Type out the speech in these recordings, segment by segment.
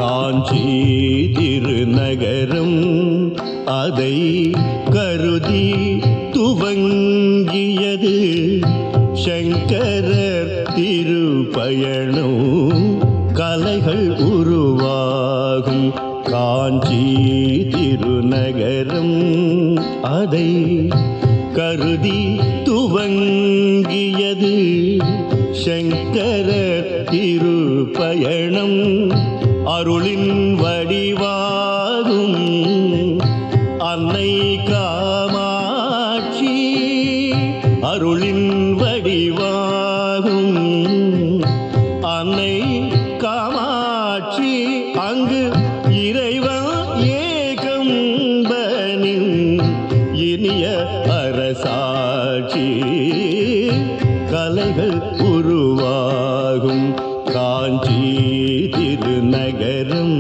காஞ்சி திருநகரம் அதை கருதி துவங்கியது சங்கரர் திருப்பயணம் கலைகள் உருவாகும் காஞ்சி திருநகரம் அதை கருதி துவங்கியது சங்கரர் திருப்பயணம் அருளின் வடிவாகும் அன்னை காமாட்சி அருளின் வடிவாகும் அன்னை காமாட்சி அங்கு இறைவன் ஏகம்பனின் இனிய அரசாட்சி கலைகள் உருவாகும் காஞ்சி திருநகரம்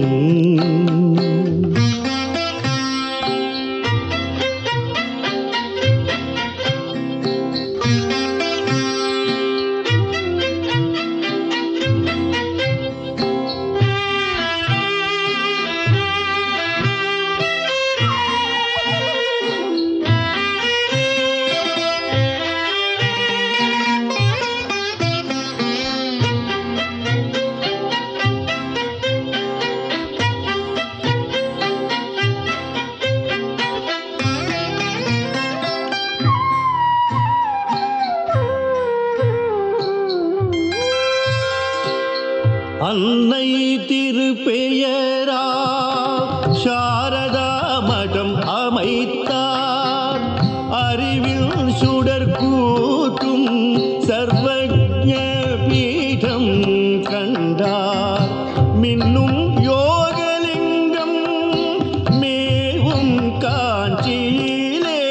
அன்னை திருப்பெயரா சாரதா மடம் அமைத்தார் அறிவில் சுடர் கூட்டும் சர்வஜ பீடம் கண்டார் மின்னும் யோகலிங்கம் மேவும் காஞ்சியிலே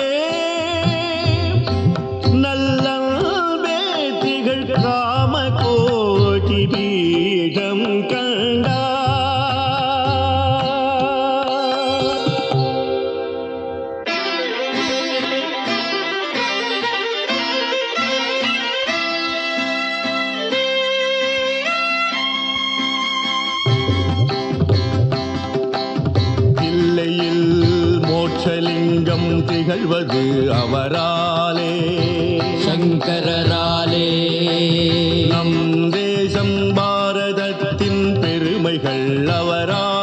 நல்லல்வேதிகள் காம கோடி பீடம் கண்டார் தில்லையில் மோட்சலிங்கம் திகழ்வது அவராலே சங்கரராலே நம் தேசம் பாரதத்தின் பெருமைகள் அவராலே